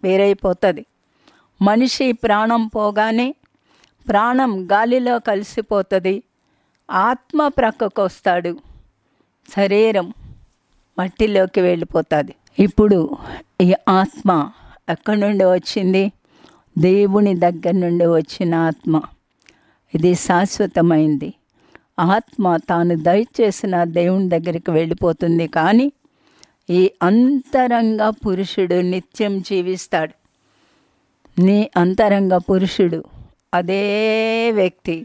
వేరైపోతుంది మనిషి ప్రాణం పోగానే ప్రాణం గాలిలో కలిసిపోతుంది ఆత్మ ప్రక్కకు వస్తాడు శరీరం మట్టిలోకి వెళ్ళిపోతుంది ఇప్పుడు ఈ ఆత్మ ఎక్కడి నుండి వచ్చింది దేవుని దగ్గర నుండి వచ్చిన ఆత్మ ఇది శాశ్వతమైంది ఆత్మ తాను దయచేసిన దేవుని దగ్గరికి వెళ్ళిపోతుంది కానీ ఈ అంతరంగ పురుషుడు నిత్యం జీవిస్తాడు నీ అంతరంగ పురుషుడు అదే వ్యక్తి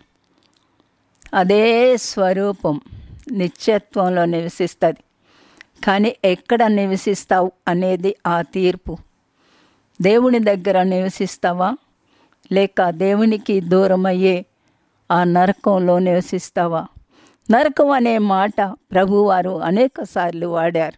అదే స్వరూపం నిత్యత్వంలో నివసిస్తుంది కానీ ఎక్కడ నివసిస్తావు అనేది ఆ తీర్పు దేవుని దగ్గర నివసిస్తావా లేక దేవునికి దూరమయ్యే ఆ నరకంలో నివసిస్తావా నరకం అనే మాట ప్రభువారు అనేక సార్లు వాడారు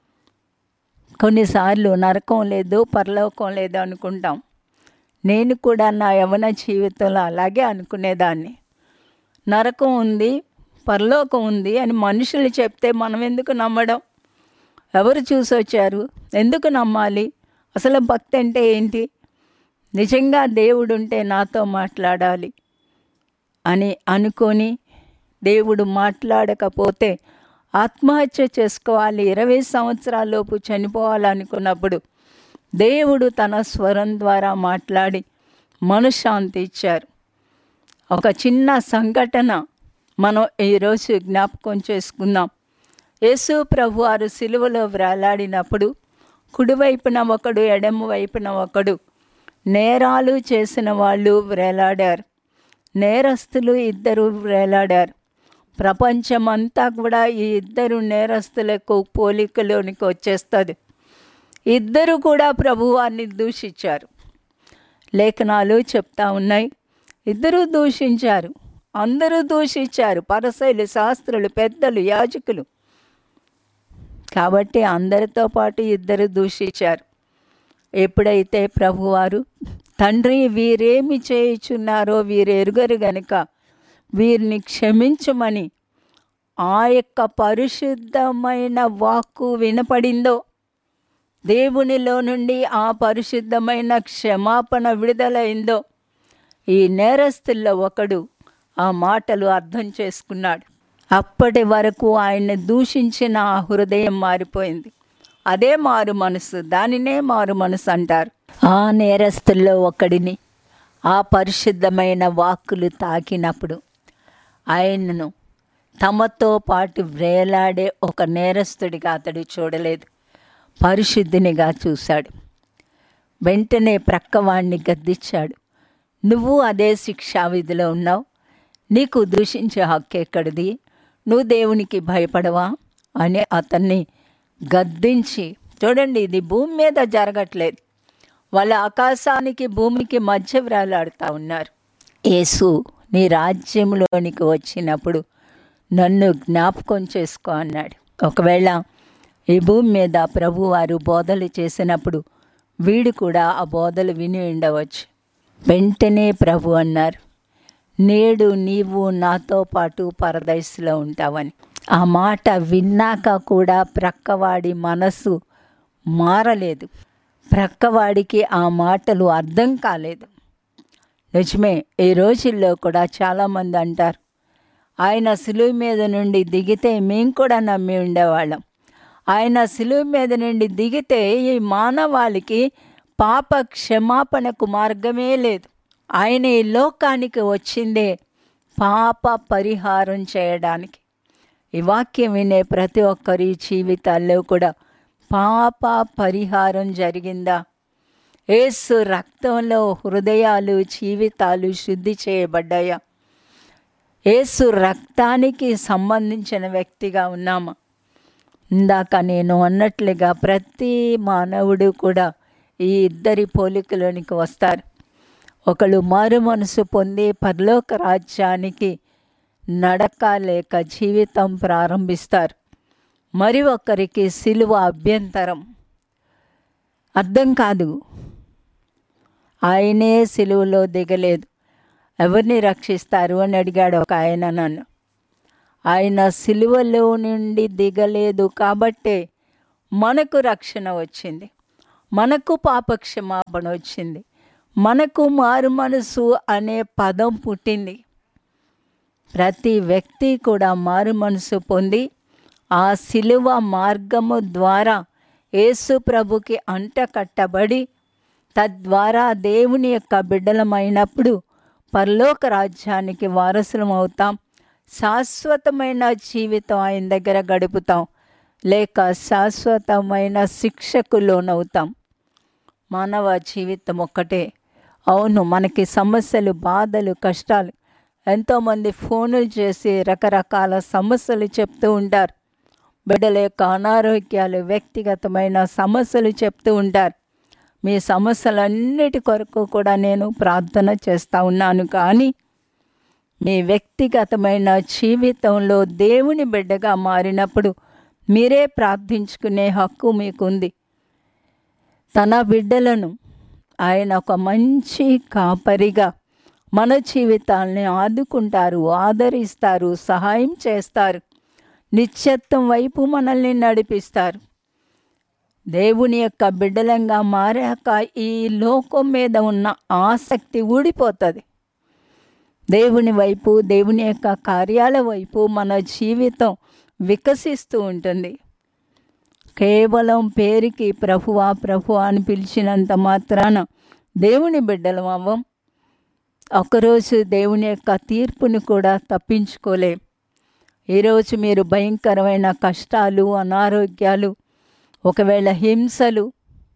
కొన్నిసార్లు నరకం లేదు పరలోకం లేదు అనుకుంటాం నేను కూడా నా యవన జీవితంలో అలాగే అనుకునేదాన్ని నరకం ఉంది పరలోకం ఉంది అని మనుషులు చెప్తే మనం ఎందుకు నమ్మడం ఎవరు చూసి వచ్చారు ఎందుకు నమ్మాలి అసలు భక్తి అంటే ఏంటి నిజంగా దేవుడు ఉంటే నాతో మాట్లాడాలి అని అనుకొని దేవుడు మాట్లాడకపోతే ఆత్మహత్య చేసుకోవాలి ఇరవై సంవత్సరాలలోపు చనిపోవాలనుకున్నప్పుడు దేవుడు తన స్వరం ద్వారా మాట్లాడి మనశ్శాంతి ఇచ్చారు ఒక చిన్న సంఘటన మనం ఈరోజు జ్ఞాపకం చేసుకుందాం యేసు ప్రభు వారు సిలువలో వ్రేలాడినప్పుడు కుడివైపున ఒకడు ఎడమ వైపున ఒకడు నేరాలు చేసిన వాళ్ళు వ్రేలాడారు నేరస్తులు ఇద్దరు వ్రేలాడారు ప్రపంచమంతా కూడా ఈ ఇద్దరు నేరస్తులకు పోలికలోనికి వచ్చేస్తుంది ఇద్దరు కూడా ప్రభువాన్ని దూషించారు లేఖనాలు చెప్తా ఉన్నాయి ఇద్దరు దూషించారు అందరూ దూషించారు పరసైలు శాస్త్రులు పెద్దలు యాజకులు కాబట్టి అందరితో పాటు ఇద్దరు దూషించారు ఎప్పుడైతే ప్రభువారు తండ్రి వీరేమి చేయుచున్నారో వీరు ఎరుగరు గనుక వీరిని క్షమించమని ఆ యొక్క పరిశుద్ధమైన వాక్కు వినపడిందో దేవునిలో నుండి ఆ పరిశుద్ధమైన క్షమాపణ విడుదలైందో ఈ నేరస్తుల్లో ఒకడు ఆ మాటలు అర్థం చేసుకున్నాడు అప్పటి వరకు ఆయన్ని దూషించిన ఆ హృదయం మారిపోయింది అదే మారు మనసు దానినే మారు మనసు అంటారు ఆ నేరస్తుల్లో ఒకడిని ఆ పరిశుద్ధమైన వాక్కులు తాకినప్పుడు ఆయనను తమతో పాటు వేలాడే ఒక నేరస్తుడిగా అతడు చూడలేదు పరిశుద్ధినిగా చూశాడు వెంటనే ప్రక్కవాణ్ణి గద్దించాడు నువ్వు అదే శిక్షావిధిలో ఉన్నావు నీకు దూషించే హక్కు ఎక్కడిది నువ్వు దేవునికి భయపడవా అని అతన్ని గద్దించి చూడండి ఇది భూమి మీద జరగట్లేదు వాళ్ళ ఆకాశానికి భూమికి మధ్య వేలాడుతూ ఉన్నారు యేసు నీ రాజ్యంలోనికి వచ్చినప్పుడు నన్ను జ్ఞాపకం చేసుకో అన్నాడు ఒకవేళ ఈ భూమి మీద ప్రభువారు బోధలు చేసినప్పుడు వీడు కూడా ఆ బోధలు విని ఉండవచ్చు వెంటనే ప్రభు అన్నారు నేడు నీవు నాతో పాటు పరదైస్లో ఉంటావని ఆ మాట విన్నాక కూడా ప్రక్కవాడి మనసు మారలేదు ప్రక్కవాడికి ఆ మాటలు అర్థం కాలేదు నిజమే ఈ రోజుల్లో కూడా చాలామంది అంటారు ఆయన సులువు మీద నుండి దిగితే మేము కూడా నమ్మి ఉండేవాళ్ళం ఆయన సులువు మీద నుండి దిగితే ఈ మానవాళికి పాప క్షమాపణకు మార్గమే లేదు ఆయన ఈ లోకానికి వచ్చిందే పాప పరిహారం చేయడానికి ఈ వాక్యం వినే ప్రతి ఒక్కరి జీవితాల్లో కూడా పాప పరిహారం జరిగిందా ఏసు రక్తంలో హృదయాలు జీవితాలు శుద్ధి చేయబడ్డాయా ఏసు రక్తానికి సంబంధించిన వ్యక్తిగా ఉన్నామా ఇందాక నేను అన్నట్లుగా ప్రతి మానవుడు కూడా ఈ ఇద్దరి పోలికలోనికి వస్తారు ఒకళ్ళు మారు మనసు పొంది పరలోక రాజ్యానికి నడక లేక జీవితం ప్రారంభిస్తారు మరి ఒకరికి సిలువ అభ్యంతరం అర్థం కాదు ఆయనే సిలువలో దిగలేదు ఎవరిని రక్షిస్తారు అని అడిగాడు ఒక ఆయన నన్ను ఆయన సిలువలో నుండి దిగలేదు కాబట్టే మనకు రక్షణ వచ్చింది మనకు పాపక్షమాపణ వచ్చింది మనకు మారు మనసు అనే పదం పుట్టింది ప్రతి వ్యక్తి కూడా మారు మనసు పొంది ఆ శిలువ మార్గము ద్వారా యేసు ప్రభుకి అంట కట్టబడి తద్వారా దేవుని యొక్క బిడ్డలమైనప్పుడు పరలోక రాజ్యానికి వారసులం అవుతాం శాశ్వతమైన జీవితం ఆయన దగ్గర గడుపుతాం లేక శాశ్వతమైన శిక్షకు లోనవుతాం మానవ జీవితం ఒక్కటే అవును మనకి సమస్యలు బాధలు కష్టాలు ఎంతోమంది ఫోనులు చేసి రకరకాల సమస్యలు చెప్తూ ఉంటారు బిడ్డల యొక్క అనారోగ్యాలు వ్యక్తిగతమైన సమస్యలు చెప్తూ ఉంటారు మీ సమస్యలన్నిటి కొరకు కూడా నేను ప్రార్థన చేస్తూ ఉన్నాను కానీ మీ వ్యక్తిగతమైన జీవితంలో దేవుని బిడ్డగా మారినప్పుడు మీరే ప్రార్థించుకునే హక్కు మీకుంది తన బిడ్డలను ఆయన ఒక మంచి కాపరిగా మన జీవితాల్ని ఆదుకుంటారు ఆదరిస్తారు సహాయం చేస్తారు నిత్యత్వం వైపు మనల్ని నడిపిస్తారు దేవుని యొక్క బిడ్డలంగా మారాక ఈ లోకం మీద ఉన్న ఆసక్తి ఊడిపోతుంది దేవుని వైపు దేవుని యొక్క కార్యాల వైపు మన జీవితం వికసిస్తూ ఉంటుంది కేవలం పేరుకి ప్రభువా ప్రభు అని పిలిచినంత మాత్రాన దేవుని బిడ్డలం అవ్వం ఒకరోజు దేవుని యొక్క తీర్పుని కూడా తప్పించుకోలేం ఈరోజు మీరు భయంకరమైన కష్టాలు అనారోగ్యాలు ఒకవేళ హింసలు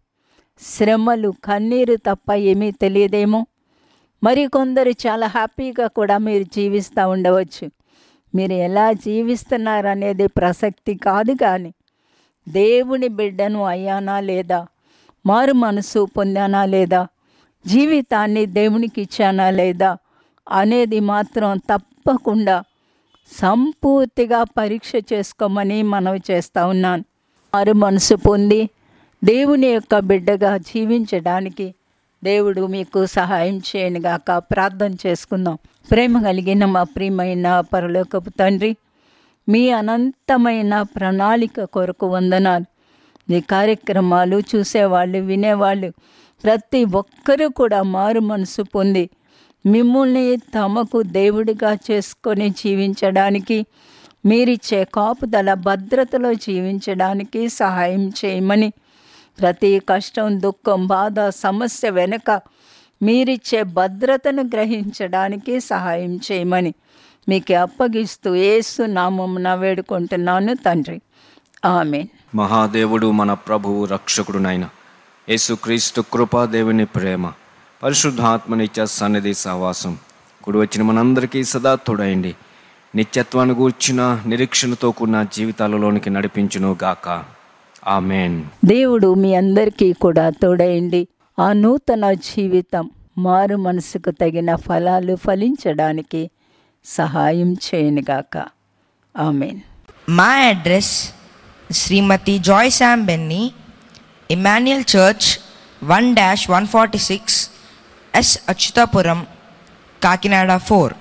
శ్రమలు కన్నీరు తప్ప ఏమీ తెలియదేమో మరి కొందరు చాలా హ్యాపీగా కూడా మీరు జీవిస్తూ ఉండవచ్చు మీరు ఎలా జీవిస్తున్నారు అనేది ప్రసక్తి కాదు కానీ దేవుని బిడ్డను అయ్యానా లేదా మారు మనసు పొందానా లేదా జీవితాన్ని దేవునికి ఇచ్చానా లేదా అనేది మాత్రం తప్పకుండా సంపూర్తిగా పరీక్ష చేసుకోమని మనవి చేస్తూ ఉన్నాను మారు మనసు పొంది దేవుని యొక్క బిడ్డగా జీవించడానికి దేవుడు మీకు సహాయం చేయనుగాక ప్రార్థన చేసుకుందాం ప్రేమ కలిగిన మా ప్రియమైన పరలోకపు తండ్రి మీ అనంతమైన ప్రణాళిక కొరకు వందనాలు ఈ కార్యక్రమాలు చూసేవాళ్ళు వినేవాళ్ళు ప్రతి ఒక్కరూ కూడా మారు మనసు పొంది మిమ్మల్ని తమకు దేవుడిగా చేసుకొని జీవించడానికి మీరిచ్చే కాపుదల భద్రతలో జీవించడానికి సహాయం చేయమని ప్రతి కష్టం దుఃఖం బాధ సమస్య వెనుక మీరిచ్చే భద్రతను గ్రహించడానికి సహాయం చేయమని మీకు అప్పగిస్తూ ఏసు నామమున వేడుకుంటున్నాను తండ్రి ఆమెన్ మహాదేవుడు మన ప్రభువు రక్షకుడునైన యేసుక్రీస్తు కృపా దేవుని ప్రేమ పరిశుద్ధాత్మ నిత్య సన్నిధి సహవాసం కుడి వచ్చిన మనందరికీ సదా తోడైండి నిత్యత్వాన్ని గూర్చిన నిరీక్షణతో కూడిన జీవితాలలోనికి నడిపించును గాక ఆమెన్ దేవుడు మీ అందరికీ కూడా తోడయండి ఆ నూతన జీవితం మారు మనసుకు తగిన ఫలాలు ఫలించడానికి సహాయం చేయనుగాక ఆమెన్ మా address Srimati Joy Sam Benny Emmanuel church one dash one forty six S Atchutapuram Kakinada four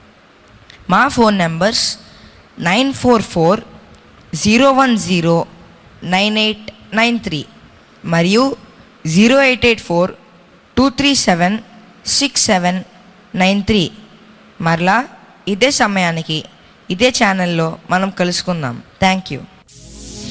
మా phone numbers nine four four zero one zero nine eight nine three మరియు zero eight eight four two three seven six seven nine three మరలా ఇదే సమయానికి ఇదే ఛానల్లో మనం కలుసుకుందాం thank you